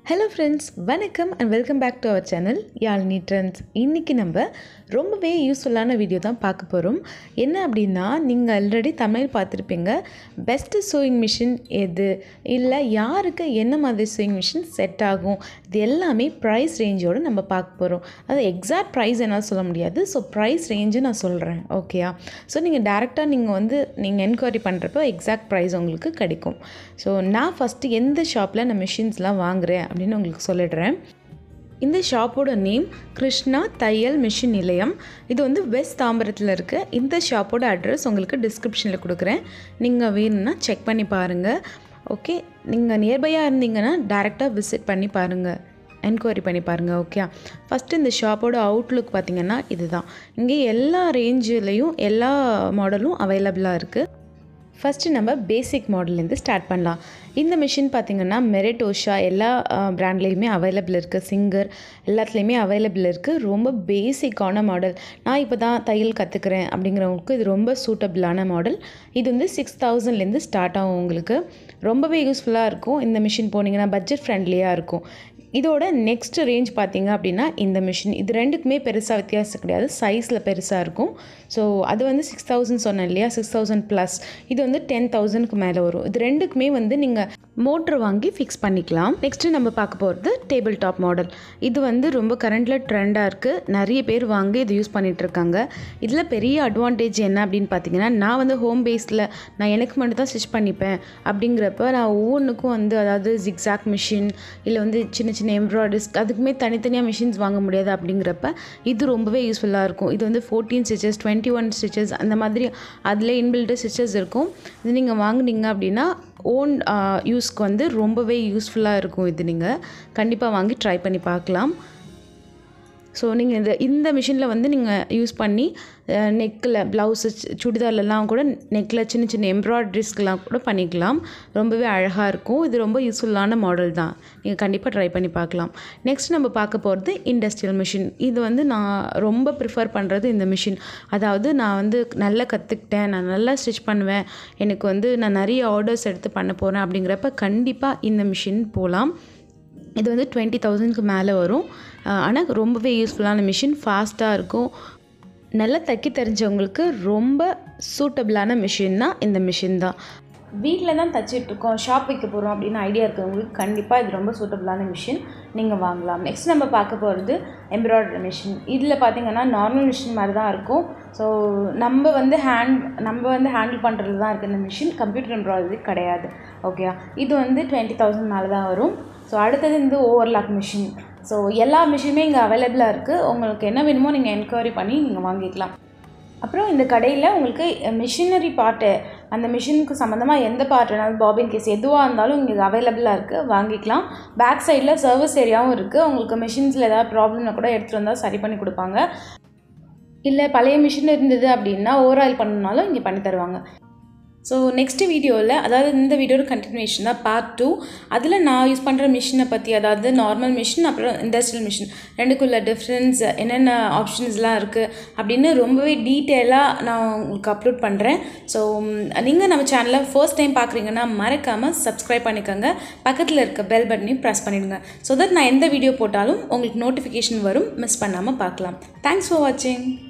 hello friends வணக்கம் and welcome back to our channel Yazhni trends இன்றைக்கி நம்ம ரொம்பவே யூஸ்ஃபுல்லான வீடியோ தான் பார்க்க போகிறோம் என்ன அப்படின்னா நீங்கள் ஆல்ரெடி தமிழ் பார்த்துருப்பீங்க பெஸ்ட்டு சூயிங் மிஷின் எது இல்லை யாருக்கு என்ன மாதிரி சூயிங் மிஷின் செட் ஆகும் இது எல்லாமே ப்ரைஸ் ரேஞ்சோடு நம்ம பார்க்க போகிறோம் அது எக்ஸாக்ட் ப்ரைஸ் என்னால் சொல்ல முடியாது ஸோ ப்ரைஸ் ரேஞ்சு நான் சொல்கிறேன் ஓகேயா ஸோ நீங்கள் டேரெக்டாக நீங்கள் வந்து நீங்கள் என்கொயரி பண்ணுறப்போ எக்ஸாக்ட் ப்ரைஸ் உங்களுக்கு கிடைக்கும் ஸோ நான் ஃபஸ்ட்டு எந்த ஷாப்பில் நான் மிஷின்ஸ்லாம் வாங்குகிறேன் அப்படின்னு உங்களுக்கு சொல்லிடுறேன் இந்த ஷாப்போட நேம் கிருஷ்ணா தையல் மிஷின் நிலையம் இது வந்து வெஸ்ட் தாம்பரத்தில் இருக்குது இந்த ஷாப்போட அட்ரஸ் உங்களுக்கு டிஸ்கிரிப்ஷனில் கொடுக்குறேன் நீங்கள் வேணும்னா செக் பண்ணி பாருங்கள் ஓகே நீங்கள் நியர்பையாக இருந்தீங்கன்னா டேரெக்டாக விசிட் பண்ணி பாருங்கள் என்கொயரி பண்ணி பாருங்கள் ஓகே ஃபஸ்ட்டு இந்த ஷாப்போட அவுட்லுக் பார்த்திங்கன்னா இதுதான் இங்கே எல்லா ரேஞ்சிலையும் எல்லா மாடலும் அவைலபிளாக இருக்குது ஃபஸ்ட்டு நம்ம பேசிக் மாடல்லேருந்து ஸ்டார்ட் பண்ணலாம் இந்த மிஷின் பார்த்திங்கன்னா மெரிட்டோஷா எல்லா ப்ராண்ட்லேயுமே அவைலபிள் இருக்குது சிங்கர் எல்லாத்துலேயுமே அவைலபிள் இருக்குது ரொம்ப பேசிக்கான மாடல் நான் இப்போ தான் தையல் கற்றுக்கிறேன் அப்படிங்கிறவங்களுக்கு இது ரொம்ப சூட்டபிளான மாடல் இது வந்து சிக்ஸ் தௌசண்ட்லேருந்து ஸ்டார்ட் ஆகும் உங்களுக்கு ரொம்பவே யூஸ்ஃபுல்லாக இருக்கும் இந்த மிஷின் போனீங்கன்னா பட்ஜெட் ஃப்ரெண்ட்லியாக இருக்கும் இதோட நெக்ஸ்ட் ரேஞ்ச் பார்த்தீங்க அப்படின்னா இந்த மிஷின் இது ரெண்டுக்குமே பெருசாக வித்தியாசம் கிடையாது சைஸில் பெருசாக இருக்கும் ஸோ அது வந்து சிக்ஸ் தௌசண்ட் சொன்னேன் இல்லையா சிக்ஸ் தௌசண்ட் ப்ளஸ் இது வந்து டென் தௌசண்ட்க்கு மேலே வரும் இது ரெண்டுக்குமே வந்து நீங்கள் மோட்ரு வாங்கி ஃபிக்ஸ் பண்ணிக்கலாம் நெக்ஸ்ட்டு நம்ம பார்க்க போகிறது டேபிள் டாப் மாடல் இது வந்து ரொம்ப கரண்டில் ட்ரெண்டாக இருக்குது நிறைய பேர் வாங்கி இது யூஸ் பண்ணிகிட்ருக்காங்க இதில் பெரிய அட்வான்டேஜ் என்ன அப்படின்னு பார்த்தீங்கன்னா நான் வந்து ஹோம் பேஸில் நான் எனக்கு மட்டும் தான் ஸ்டிச் பண்ணிப்பேன் அப்படிங்கிறப்ப நான் ஒவ்வொன்றுக்கும் வந்து அதாவது ஜிக்ஸாக் மிஷின் இல்லை வந்து சின்ன சின்ன எம்ப்ராய்டரிஸ் அதுக்குமே தனித்தனியாக மிஷின்ஸ் வாங்க முடியாது அப்படிங்கிறப்ப இது ரொம்பவே யூஸ்ஃபுல்லாக இருக்கும் இது வந்து fourteen stitches twenty one stitches அந்த மாதிரி அதில் இன்பில்டு ஸ்டிச்சஸ் இருக்கும் இது நீங்கள் வாங்குனீங்க அப்படின்னா ஓன் யூஸ்க்கு வந்து ரொம்பவே யூஸ்ஃபுல்லாக இருக்கும் இது நீங்கள் கண்டிப்பாக வாங்கி ட்ரை பண்ணி பார்க்கலாம் ஸோ நீங்கள் இந்த இந்த மிஷினில் வந்து நீங்கள் யூஸ் பண்ணி நெக்கில் ப்ளவுஸு சுடிதார்லலாம் கூட நெக்கில் சின்ன சின்ன எம்ப்ராய்டரிஸ்க்கெலாம் கூட பண்ணிக்கலாம் ரொம்பவே அழகாக இருக்கும் இது ரொம்ப யூஸ்ஃபுல்லான மாடல் தான் நீங்கள் கண்டிப்பாக ட்ரை பண்ணி பார்க்கலாம் நெக்ஸ்ட் நம்ம பார்க்க போகிறது இண்டஸ்ட்ரியல் மிஷின் இது வந்து நான் ரொம்ப ப்ரிஃபர் பண்ணுறது இந்த மிஷின் அதாவது நான் வந்து நல்லா கற்றுக்கிட்டேன் நான் நல்லா ஸ்டிச் பண்ணுவேன் எனக்கு வந்து நான் நிறைய ஆர்டர்ஸ் எடுத்து பண்ண போகிறேன் அப்படிங்கிறப்ப கண்டிப்பாக இந்த மிஷின் போகலாம் இது வந்து டுவெண்ட்டி தௌசண்ட்க்கு மேலே வரும் ஆனால் ரொம்பவே யூஸ்ஃபுல்லான மிஷின் ஃபாஸ்ட்டாக இருக்கும் நல்லா தைக்க தெரிஞ்சவங்களுக்கு ரொம்ப சூட்டபிளான மிஷின்னா இந்த மிஷின் தான் வீட்டில் தான் தச்சிட்ருக்கோம் ஷாப் வைக்க போகிறோம் அப்படின்னு ஐடியா இருக்கிறவங்களுக்கு கண்டிப்பாக இது ரொம்ப சூட்டபிளான மிஷின் நீங்கள் வாங்கலாம் நெக்ஸ்ட் நம்ம பார்க்க போகிறது எம்ப்ராய்டரி மிஷின் இதில் பார்த்தீங்கன்னா நார்மல் மிஷின் மாதிரி தான் இருக்கும் ஸோ நம்ம வந்து ஹேண்ட் நம்ம வந்து ஹேண்டில் பண்ணுறது தான் இருக்குது இந்த மிஷின் கம்ப்யூட்டர் எம்ப்ராய்டரி கிடையாது ஓகே இது வந்து டுவெண்ட்டி தௌசண்ட் மேலே தான் வரும் ஸோ அடுத்தது வந்து ஓவர்லாக் மிஷின் ஸோ எல்லா மிஷினுமே இங்கே அவைலபிளாக இருக்குது உங்களுக்கு என்ன வேணுமோ நீங்கள் என்கொயரி பண்ணி நீங்கள் வாங்கிக்கலாம் அப்புறம் இந்த கடையில் உங்களுக்கு மிஷினரி பார்ட்டு அந்த மிஷினுக்கு சம்மந்தமாக எந்த பார்ட் வேணாலும் பாபின் கேஸ் எதுவாக இருந்தாலும் இங்கே அவைலபிளாக இருக்குது வாங்கிக்கலாம் பேக் சைடில் சர்வீஸ் ஏரியாவும் இருக்குது உங்களுக்கு மிஷின்ஸில் ஏதாவது ப்ராப்ளம்னா கூட எடுத்துகிட்டு வந்தால் சரி பண்ணி கொடுப்பாங்க இல்லை பழைய மிஷின் இருந்தது அப்படின்னா ஓவர் ஆயில் பண்ணணுனாலும் இங்கே பண்ணி தருவாங்க ஸோ நெக்ஸ்ட் வீடியோவில் அதாவது இந்த வீடியோட கண்டினியூஷன் தான் பார்ட் டூ அதில் நான் யூஸ் பண்ணுற மிஷினை பற்றி அதாவது நார்மல் மிஷின் அப்புறம் இண்டஸ்ட்ரியல் மிஷின் ரெண்டுக்குள்ள டிஃப்ரென்ஸ் என்னென்ன ஆப்ஷன்ஸ்லாம் இருக்குது அப்படின்னு ரொம்பவே டீட்டெயிலாக நான் உங்களுக்கு அப்லோட் பண்ணுறேன் ஸோ நீங்கள் நம்ம சேனலை ஃபர்ஸ்ட் டைம் பார்க்குறீங்கன்னா மறக்காமல் சப்ஸ்கிரைப் பண்ணிக்கோங்க பக்கத்தில் இருக்க பெல் பட்டனையும் ப்ரெஸ் பண்ணிவிடுங்க ஸோ தட் நான் எந்த வீடியோ போட்டாலும் உங்களுக்கு நோட்டிஃபிகேஷன் வரும் மிஸ் பண்ணாமல் பார்க்கலாம் தேங்க்ஸ் ஃபார் வாட்சிங்